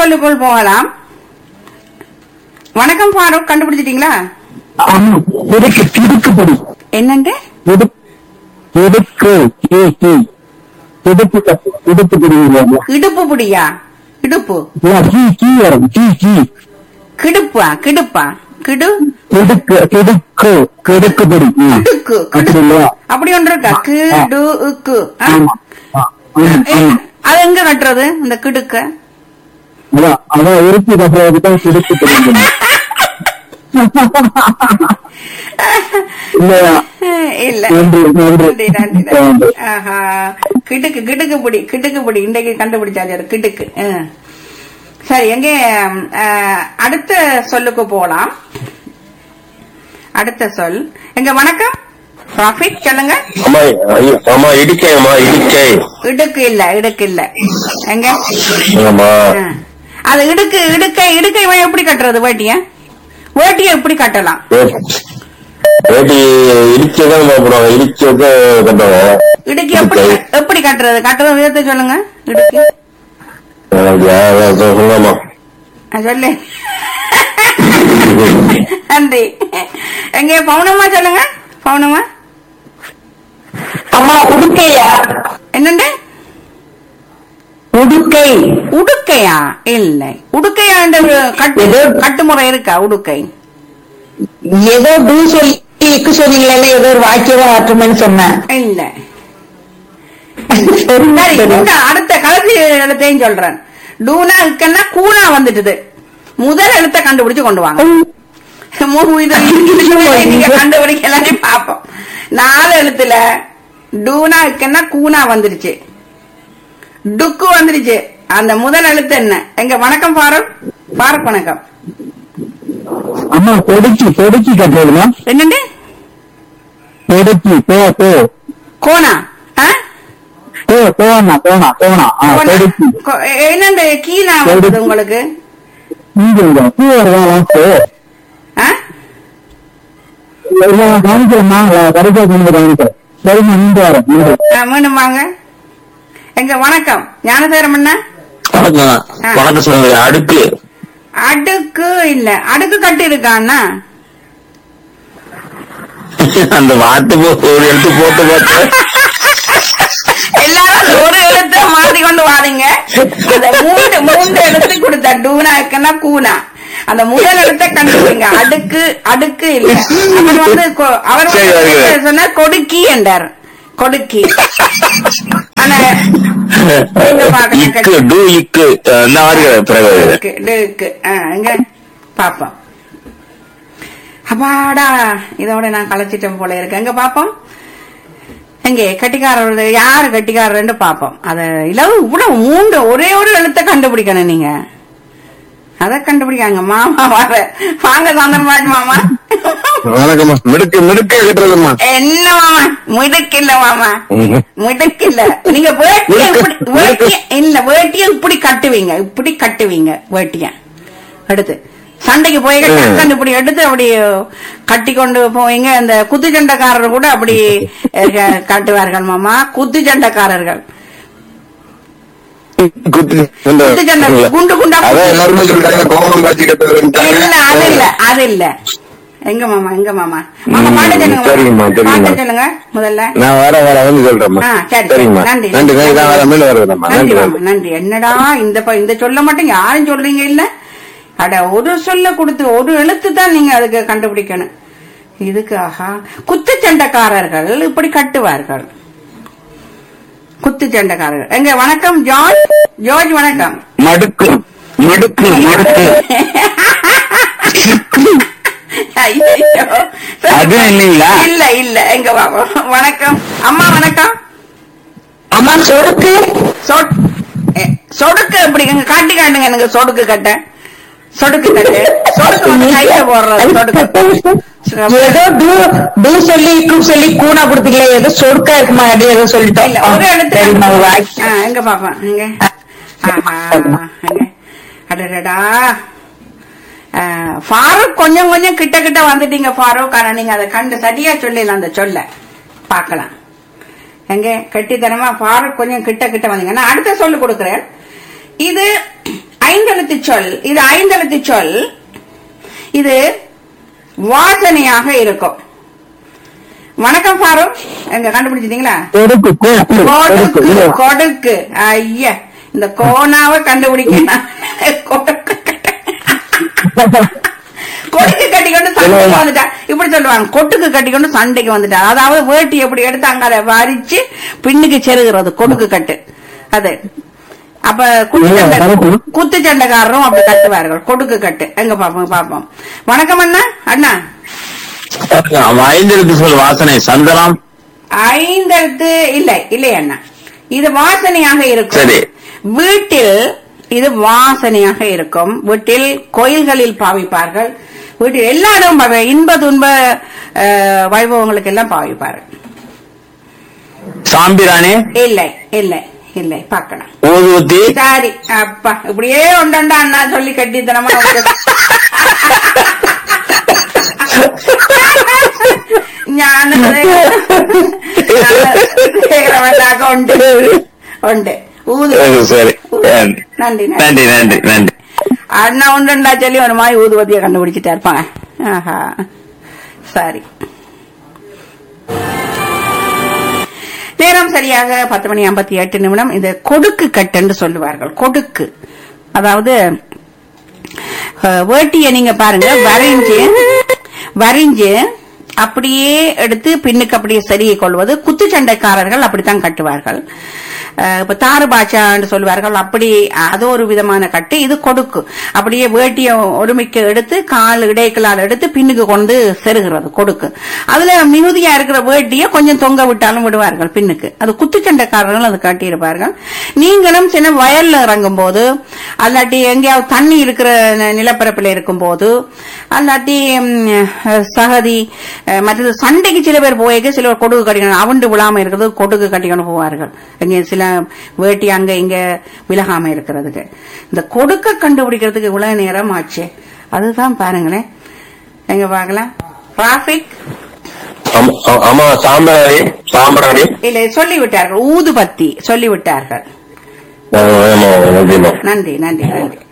சொல்லுக்குள் போகலாம் வணக்கம் ஃபாரூக் கண்டுபிடிச்சிட்டீங்களா ஆமா இடுக்கு இடுக்குப்படி என்னங்க இடு இடுக்கு கே கி இடுப்பு கட்டு இடுப்பு பிடிக்கிறாங்க இடுப்பு புடியா இடுப்பு கீ கீ வரும் கீ கீ கிடுப்பா கிடுப்பா கிடு கிடுக்கு கிடுக்கு கிடுக்குப்படி ம். கிடுக்கு அப்படி கிடு இல்லையா அப்படி ஒன்று இருக்கா கிடு உக்கு ஆ? ஆமா ஆ, ஆமா, ஆமா. அது எங்க கட்டுறது இந்த கிடுக்க அதான் அதான் இறுக்கி கட்டுறதுக்கு தான் கிடுக்கு தெரியும் இல்லையா இல்ல நன்றி நன்றி நன்றி நன்றி நன்றி. நன்றி. ஆஹா கிடுக்கு கிடுக்கு பிடி கிடுக்கு பிடி இன்றைக்கு கண்டுபிடிச்சாச்சு அது கிடுக்கு ஆ. சரி எங்க ஆ, அடுத்த சொல்லுக்கு போலாம் அடுத்த சொல் எங்க வணக்கம் ப்ராஃபிட் சொல்லுங்க அம்மா ஐயோ, அம்மா இடிக்கை அம்மா இடிக்கை இடுக்கு இல்ல இடுக்கு இல்ல எங்க ஆமா ஆ. அது இடுக்கு இடுக்கை இடுக்கை இவன் எப்படி கட்டுறது வேட்டிய வேட்டிய எப்படி கட்டலாம் வேட்டி இடிக்கை தான் போடுவாங்க இடிக்கை கட்டுவாங்க இடுக்கு எப்படி எப்படி கட்டுறது கட்டுறது விதத்தை சொல்லுங்க இடுக்கு அப்படியா? அதான் சொல்லுங்கம்மா ஆ, சொல்லு நன்றி எங்க பவுனம்மா சொல்லுங்க பவுனம்மா அம்மா உடுக்கையா என்னண்டு உடுக்கை உடுக்கையா இல்லை உடுக்கையா என்ற ஒரு கட்டு கட்டுமுறை இருக்கா உடுக்கை ஏதோ டூ சொல்லி இக்கு சொன்னீங்களே ஏதோ ஒரு வாக்கியம் மாற்றுமேன்னு சொன்னேன் இல்ல சரி, சரி சரி. இந்த அடுத்த கடைசி எழுத்தையும் சொல்றேன் டூனா இக்கன்னா கூனா வந்துட்டுது முதல் எழுத்தை கண்டுபிடிச்சு கொண்டு வாங்க மூ- இது இதுவே நீங்க கண்டுபிடிக்கலானே பாப்போம் நாலு எழுத்துல டூனா இக்கன்னா கூனா வந்துருச்சு டுக்கு வந்துருச்சு அந்த முதல் எழுத்து என்ன எங்க வணக்கம் பாரூக் பாரூக் வணக்கம் அம்மா தொடுக்கி தொடுக்கி கட்டுறதுமா என்னண்டு தொடுக்கி போ போ கோனா ஆ? போ போனா போனா போனா ஆ கோனா? தொடுக்கி கொ- என்னண்டு கீழா வந்தது உங்களுக்கு இங்க இங்க பூ வருவான் போ ஆ? கவனிக்கிறேம்மா கடைசியா கொண்டு கவனிக்கிறேன் சரிம்மா நின்று வரேன் நின்று ஆ, மீண்டும் வாங்க எங்க வணக்கம் ஞானசேரம் என்ன வணக்கம் வணக்கம் சொல்லுங்க அடுக்கு அடுக்கு இல்ல அடுக்கு கட்டி இருக்கான்னா அந்த வார்த்தை போ- ஒரு எழுத்து போட்டு பார்த்தேன் எல்லாரும் ஒரு எழுத்த மாத்தி கொண்டு வாரீங்க அந்த மூன்று மூன்று எழுத்து கொடுத்த டூனா இருக்குன்னா கூனா அந்த முதல் எழுத்தை கண்டுபிடிங்க அடுக்கு அடுக்கு இல்ல அவர் வந்து கொ- அவர் சரி, வந்து வருகிறேன். சொன்னா கொடுக்கி என்றார் கொடுக்கி ஆனா நீங்க பாக்கணும். இக்கு டு இக்கு அந்த வருகிறேன் பிறகு இருக்கு, இருக்கு. ஆ, எங்க பாப்போம் அப்பாடா இதோட நான் கலைச்சிட்டேன் போல இருக்கு எங்க பாப்போம் எங்க கட்டிக்காரர் யாரு கட்டிக்காரர்னு பாப்போம் அத இலவு இவ்வளவு மூன்று ஒரே ஒரு எழுத்த கண்டுபிடிக்கணும் நீங்க அத கண்டுபிடிக்காங்க மாமா வர வாங்க சந்தர்பாஜ் மாமா வணக்கம்மா மிடுக்கு மிடுக்க கட்டுறதும்மா என்ன மாமா முடுக்கில்ல மாமா முடுக்கில்ல நீங்க வேட்டிய இப்படி வேட்டிய இல்ல வேட்டிய இப்படி கட்டுவீங்க இப்படி கட்டுவீங்க வேட்டிய எடுத்து சண்டைக்கு போய் டக்குன்னு இப்படி எடுத்து அப்படி கட்டி கொண்டு போவீங்க அந்த குத்துச்சண்டைக்காரர் கூட அப்படி அஹ், கட்டுவார்கள் மாமா குத்துச்சண்டைக்காரர்கள் குத்து குத்துச்சண்டை குண்டு குண்டா அதான் எல்லாருமே சொல்றாங்க கோபம் காட்சி இல்ல அது இல்ல கட்டுறது அது இல்ல எங்க மாமா எங்க மாமா மாமா பாட்டு சொல்லுங்க சரிங்கம்மா, மாமா. சரிங்கம்மா. பாட்டு சொல்லுங்க முதல்ல நான் வர வர வந்து சொல்றேம்மா ஆ, சரி சரிங்கம்மா நன்றி நன்றி நன்றி நான் வர மேல வருவேன்மா நன்றி நன்றி மாமா நன்றி என்னடா இந்த ப- இந்த சொல்ல மட்டும் யாரும் சொல்றீங்க இல்ல அட ஒரு சொல்ல கொடுத்து ஒரு எழுத்து தான் நீங்க அதுக்கு கண்டுபிடிக்கணும் இதுக்கு ஆஹா குத்துச்சண்டைக்காரர்கள் இப்படி கட்டுவார்கள் குத்துச்சண்டைக்காரர்கள் எங்க வணக்கம் ஜார்ஜ் ஜார்ஜ் வணக்கம் மடுக்கு மடுக்கு மடுக்கு ஐயையோ. அது இல்லைங்களா? இல்ல இல்ல எங்க பாப்பா வணக்கம் அம்மா வணக்கம் அம்மா சொடுக்கு சொட் எ, சொடுக்கு எப்படி எங்க காட்டி காட்டுங்க எனக்கு சொடுக்கு கட்ட சொடுக்கு கட்டு சொடுக்கு வந்து கையில போடுறது சொடுக்கு ஏதோ டூ டூ சொல்லி இக்கு சொல்லி கூனா கொடுத்தீங்களே ஏதோ சொடுக்கா இருக்குமா அப்படி ஏதோ சொல்லிட்டோம் இல்ல ஒரு இடத்துல சரிம்மா ஒரு வாக்கியம். ஆ, எங்க பாப்பா எங்க ஆஹா எங்க அடடடா ஆ, ஃபாரூக் கொஞ்சம் கொஞ்சம் கிட்ட கிட்ட வந்துட்டீங்க ஃபாரூக் ஆனா நீங்க அதை கண்டு சரியா சொல்லல அந்த சொல்ல பார்க்கலாம் எங்க கெட்டித்தனமா ஃபாரூக் கொஞ்சம் கிட்ட கிட்ட வந்தீங்க நான் அடுத்த சொல்லு கொடுக்குறேன் இது ஐந்தெழுத்து சொல் இது ஐந்தெழுத்து சொல் இது வாசனையாக இருக்கும் வணக்கம் ஃபாரூக் எங்க கண்டுபிடிச்சிட்டீங்களா கொடுக்கு கொடுக்கு கொடுக்கு கொடுக்கு கொடுக்கு ஐயா இந்த கோனாவை கண்டுபிடிக்க கொடுக்கு கொடுக்கு கட்டிக்கொண்டு சண்டைக்கு வந்துட்டா இப்படி சொல்லுவாங்க கொட்டுக்கு கட்டிக்கொண்டு சண்டைக்கு வந்துட்டா அதாவது வேட்டி எப்படி எடுத்து அங்க அதை வரிச்சு பின்னுக்கு செருகிறது கொடுக்கு கட்டு அது அப்ப குத்துச்சண்டை correct. குத்துச்சண்டைக்காரரும் அப்படி கட்டுவார்கள் கொடுக்கு கட்டு எங்க பாப்போம் பாப்போம் வணக்கம் அண்ணா அண்ணா ஐந்தெழுத்து சொல் வாசனை சந்தனம் ஐந்தெழுத்து இல்லை இல்லை அண்ணா இது வாசனையாக இருக்கும் சரி. வீட்டில் இது வாசனையாக இருக்கும் வீட்டில் கோயில்களில் பாவிப்பார்கள் வீட்டில் எல்லா இடமும் பாவி- இன்ப துன்ப அஹ், வைபவங்களுக்கு எல்லாம் பாவிப்பார்கள் சாம்பிராணி இல்லை இல்லை இல்லை பார்க்கலாம் ஊதுவத்தி சரி அப்பா இப்படியே உண்டா அண்ணா சொல்லி கட்டித்தனமா உண்டு. ഞാനത് சேகரவல்லாக உண்டு உண்டு ஊது சரி நன்றி நன்றி நன்றி நன்றி நன்றி அண்ணா உண்டுண்டா சொல்லி ஒரு மாதிரி ஊதுவத்தியை கண்டுபிடிச்சிட்டா இருப்பாங்க ஆஹா சரி நேரம் சரியாக பத்து மணி ஐம்பத்தி எட்டு நிமிடம் இது கொடுக்கு கட்டுன்னு சொல்லுவார்கள் கொடுக்கு அதாவது அஹ், வேட்டியை நீங்க பாருங்க வரைஞ்சு வரைஞ்சு அப்படியே எடுத்து பின்னுக்கு அப்படியே சரியை கொள்வது குத்துச்சண்டைக்காரர்கள் அப்படித்தான் கட்டுவார்கள் அஹ், இப்ப தாறு பாச்சான்னு சொல்லுவார்கள் அப்படி அது ஒரு விதமான கட்டு இது கொடுக்கு அப்படியே வேட்டியை ஒருமிக்க எடுத்து கால் இடைக்கலால் எடுத்து பின்னுக்கு கொண்டு செருகிறது கொடுக்கு அதுல மிகுதியா இருக்கிற வேட்டியை கொஞ்சம் தொங்க விட்டாலும் விடுவார்கள் பின்னுக்கு அது குத்துச்சண்டைக்காரர்கள் அது காட்டியிருப்பார்கள் நீங்களும் சின்ன வயல்ல இறங்கும் போது அல்லாட்டி எங்கேயாவது தண்ணி இருக்கிற நி- நிலப்பரப்புல இருக்கும் போது அல்லாட்டி ம், சகதி அஹ், மற்றது சண்டைக்கு சில பேர் போய்க்க சில பேர் கொடுக்கு கட்டிக்கணும் அவண்டு விழாம இருக்கிறது கொடுக்கு கட்டிக்கணும் போவார்கள் இங்க சில வேட்டி அங்க இங்க விலகாம இருக்கிறதுக்கு இந்த கொடுக்க கண்டுபிடிக்கிறதுக்கு இவ்வளவு நேரம் ஆச்சு அதுதான் பாருங்களேன் எங்க பார்க்கலாம் டிராபிக் ஆமா- ஆமா சாம்பிராணி சாம்பிராணி இல்ல சொல்லிவிட்டார்கள் ஊதுபத்தி சொல்லிவிட்டார்கள் ஆமா, ஆமா, நன்றிம்மா நன்றி நன்றி நன்றி